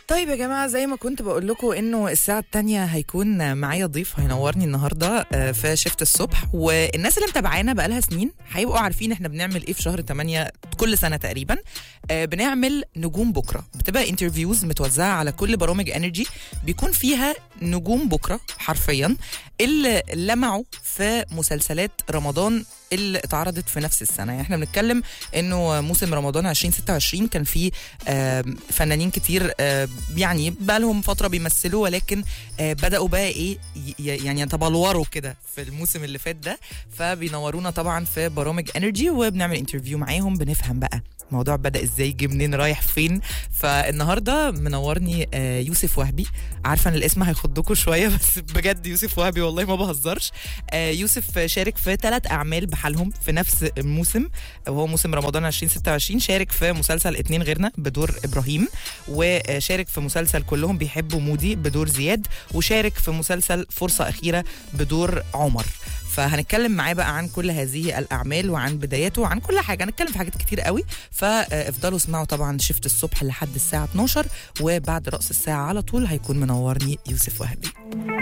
طيب يا جماعة زي ما كنت بقول لكم انه الساعة التانية هيكون معايا ضيف هينورني النهاردة آه، في شفت الصبح والناس اللي متابعانا بقالها سنين هيبقوا عارفين احنا بنعمل ايه في شهر 8 كل سنة تقريبا آه، بنعمل نجوم بكرة بتبقى انترفيوز متوزعة على كل برامج انرجي بيكون فيها نجوم بكرة حرفيا اللي لمعوا في مسلسلات رمضان اللي اتعرضت في نفس السنة يعني احنا بنتكلم انه موسم رمضان 2026 كان فيه آم، فنانين كتير آم، يعني بقى لهم فترة بيمثلوا ولكن آه، بدأوا بقى ايه ي- ي- يعني يتبلوروا كده في الموسم اللي فات ده فبينورونا طبعا في برامج انرجي وبنعمل انترفيو معاهم بنفهم بقى الموضوع بدأ ازاي جه منين رايح فين فالنهارده منورني آه، يوسف وهبي عارفه ان الاسم هيخضكم شويه بس بجد يوسف وهبي والله ما بهزرش آه، يوسف شارك في ثلاث اعمال بحالهم في نفس الموسم وهو موسم رمضان 2026 شارك في مسلسل اتنين غيرنا بدور ابراهيم وشارك في مسلسل كلهم بيحبوا مودي بدور زياد وشارك في مسلسل فرصه اخيره بدور عمر فهنتكلم معاه بقى عن كل هذه الاعمال وعن بداياته وعن كل حاجه هنتكلم في حاجات كتير قوي فافضلوا اسمعوا طبعا شفت الصبح لحد الساعه 12 وبعد راس الساعه على طول هيكون منورني يوسف وهبي